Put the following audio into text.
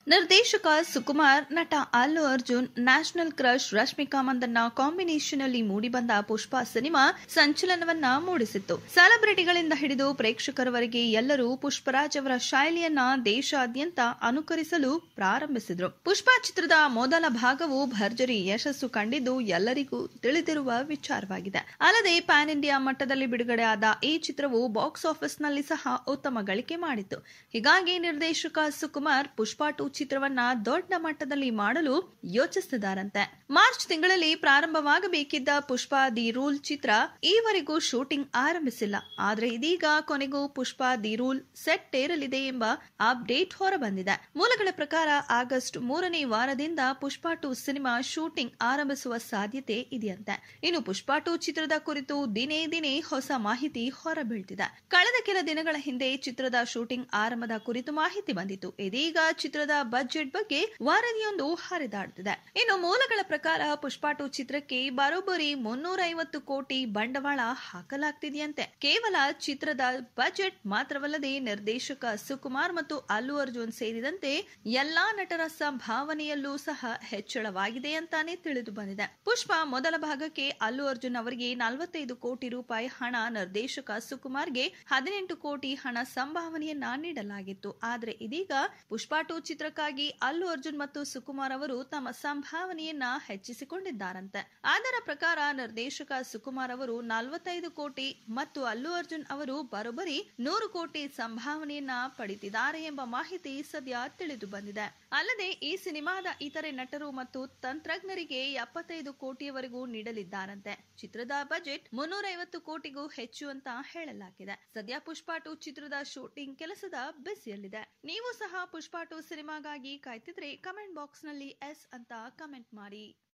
ನಿರ್ದೇಶಕ ಸುಕುಮಾರ್ ನಟ Allu Arjun national crush Rashmika Mandanna combination ಅಲ್ಲಿ ಮೂಡಿಬಂದ ಪುಷ್ಪ ಸಿನಿಮಾ ಸಂಚಲನವನ್ನ ಮೂಡಿಸಿತ್ತು ಸೆಲೆಬ್ರಿಟಿಗಳಿಂದ ಹಿಡಿದು ಪ್ರೇಕ್ಷಕರವರೆಗೆ ಎಲ್ಲರೂ ಪುಷ್ಪರಾಜ್ ಅವರ ಶೈಲಿಯನ್ನ ದೇಶಾದ್ಯಂತ ಅನುಕರಿಸಲು ಪ್ರಾರಂಭಿಸಿದ್ರು ಪುಷ್ಪ ಚಿತ್ರದ ಮೊದಲ ಭಾಗವು ಭರ್ಜರಿ ಯಶಸ್ಸು ಕಂಡಿದ್ದು ಎಲ್ಲರಿಗೂ ತಿಳಿದಿರುವ ವಿಚಾರವಾಗಿದೆ ಅಲ್ಲದೆ ಪ್ಯಾನ್ ಇಂಡಿಯಾ ಮಟ್ಟದಲ್ಲಿ ಬಿಡುಗಡೆ ಆದ ಈ ಚಿತ್ರವು ಬಾಕ್ಸ್ ಆಫೀಸ್ನಲ್ಲಿ ಸಹ ಉತ್ತಮ ಗಳಿಕೆ ಮಾಡಿತ್ತು ಹೀಗಾಗಿ ನಿರ್ದೇಶಕ ಸುಕುಮಾರ್ ಪುಷ್ಪ ಟು ಚಿತ್ರವನ್ನ ದೊಡ್ಡ ಮಟ್ಟದಲ್ಲಿ ಮಾಡಲು ಯೋಚಿಸಿದ್ದಾರಂತೆ ಮಾರ್ಚ್ ತಿಂಗಳಲ್ಲಿ ಪ್ರಾರಂಭವಾಗಬೇಕಿದ್ದ ಪುಷ್ಪ ದಿ ರೂಲ್ ಚಿತ್ರ ಈವರೆಗೂ ಶೂಟಿಂಗ್ ಆರಂಭಿಸಿಲ್ಲ ಆದ್ರೆ ಇದೀಗ ಕೊನೆಗೂ ಪುಷ್ಪ ದಿ ರೂಲ್ ಸೆಟ್ ಏರಲಿದೆ ಎಂಬ ಅಪ್ಡೇಟ್ ಹೊರಬಂದಿದೆ ಮೂಲಗಳ ಪ್ರಕಾರ ಆಗಸ್ಟ್ ಮೂರನೇ ವಾರದಿಂದ ಪುಷ್ಪ ಟು ಸಿನಿಮಾ ಶೂಟಿಂಗ್ ಆರಂಭಿಸುವ ಸಾಧ್ಯತೆ ಇದೆಯಂತೆ ಇನ್ನು ಪುಷ್ಪ ಟು ಚಿತ್ರದ ಕುರಿತು ದಿನೇ ದಿನೇ ಹೊಸ ಮಾಹಿತಿ ಹೊರಬೀಳ್ತಿದೆ ಕಳೆದ ಕೆಲ ದಿನಗಳ ಹಿಂದೆ ಚಿತ್ರದ ಶೂಟಿಂಗ್ ಆರಂಭದ ಕುರಿತು ಮಾಹಿತಿ ಬಂದಿತ್ತು ಇದೀಗ ಚಿತ್ರದ ಬಜೆಟ್ ಬಗ್ಗೆ ವರದಿಯೊಂದು ಹರಿದಾಡುತ್ತಿದೆ ಇನ್ನು ಮೂಲಗಳ ಪ್ರಕಾರ ಪುಷ್ಪ ಟು ಚಿತ್ರಕ್ಕೆ ಬರೋಬ್ಬರಿ ಮುನ್ನೂರ ಐವತ್ತು ಕೋಟಿ ಬಂಡವಾಳ ಹಾಕಲಾಗ್ತಿದೆಯಂತೆ ಕೇವಲ ಚಿತ್ರದ ಬಜೆಟ್ ಮಾತ್ರವಲ್ಲದೆ ನಿರ್ದೇಶಕ ಸುಕುಮಾರ್ ಮತ್ತು ಅಲ್ಲು ಅರ್ಜುನ್ ಸೇರಿದಂತೆ ಎಲ್ಲಾ ನಟರ ಸಂಭಾವನೆಯಲ್ಲೂ ಸಹ ಹೆಚ್ಚಳವಾಗಿದೆ ಅಂತಾನೆ ತಿಳಿದು ಬಂದಿದೆ ಪುಷ್ಪ ಮೊದಲ ಭಾಗಕ್ಕೆ ಅಲ್ಲು ಅರ್ಜುನ್ ಅವರಿಗೆ ನಲವತ್ತೈದು ಕೋಟಿ ರೂಪಾಯಿ ಹಣ ನಿರ್ದೇಶಕ ಸುಕುಮಾರ್ಗೆ ಹದಿನೆಂಟು ಕೋಟಿ ಹಣ ಸಂಭಾವನೆಯನ್ನ ನೀಡಲಾಗಿತ್ತು ಆದ್ರೆ ಇದೀಗ ಪುಷ್ಪ ಟು ಚಿತ್ರಕ್ಕಾಗಿ ಅಲ್ಲು ಅರ್ಜುನ್ ಮತ್ತು ಸುಕುಮಾರ್ ಅವರು ತಮ್ಮ ಸಂಭಾವನೆಯನ್ನ ಹೆಚ್ಚಿಸಿಕೊಂಡಿದ್ದಾರಂತೆ ಅದರ ಪ್ರಕಾರ ನಿರ್ದೇಶಕ ಸುಕುಮಾರ್ ಅವರು ನಲವತ್ತೈದು ಕೋಟಿ ಮತ್ತು ಅಲ್ಲು ಅರ್ಜುನ್ ಅವರು ಬರೋಬ್ಬರಿ ನೂರು ಕೋಟಿ ಸಂಭಾವನೆಯನ್ನ ಪಡಿತಿದ್ದಾರೆ ಎಂಬ ಮಾಹಿತಿ ಸದ್ಯ ತಿಳಿದು ಬಂದಿದೆ ಅಲ್ಲದೆ ಈ ಸಿನಿಮಾದ ಇತರೆ ನಟರು ಮತ್ತು ತಂತ್ರಜ್ಞರಿಗೆ ಎಪ್ಪತ್ತೈದು ಕೋಟಿಯವರೆಗೂ ನೀಡಲಿದ್ದಾರಂತೆ ಚಿತ್ರದ ಬಜೆಟ್ ಮುನ್ನೂರೈವತ್ತು ಕೋಟಿಗೂ ಹೆಚ್ಚು ಅಂತ ಹೇಳಲಾಗಿದೆ ಸದ್ಯ ಪುಷ್ಪ ಟು ಚಿತ್ರದ ಶೂಟಿಂಗ್ ಕೆಲಸದ ಬಿಸಿಯಲ್ಲಿದೆ ನೀವು ಸಹ ಪುಷ್ಪ ಟು ಸಿನಿಮಾಗಾಗಿ ಕಾಯ್ತಿದ್ರೆ ಕಮೆಂಟ್ ಬಾಕ್ಸ್ ನಲ್ಲಿ ಎಸ್ ಅಂತ ಕಮೆಂಟ್ ಮಾಡಿ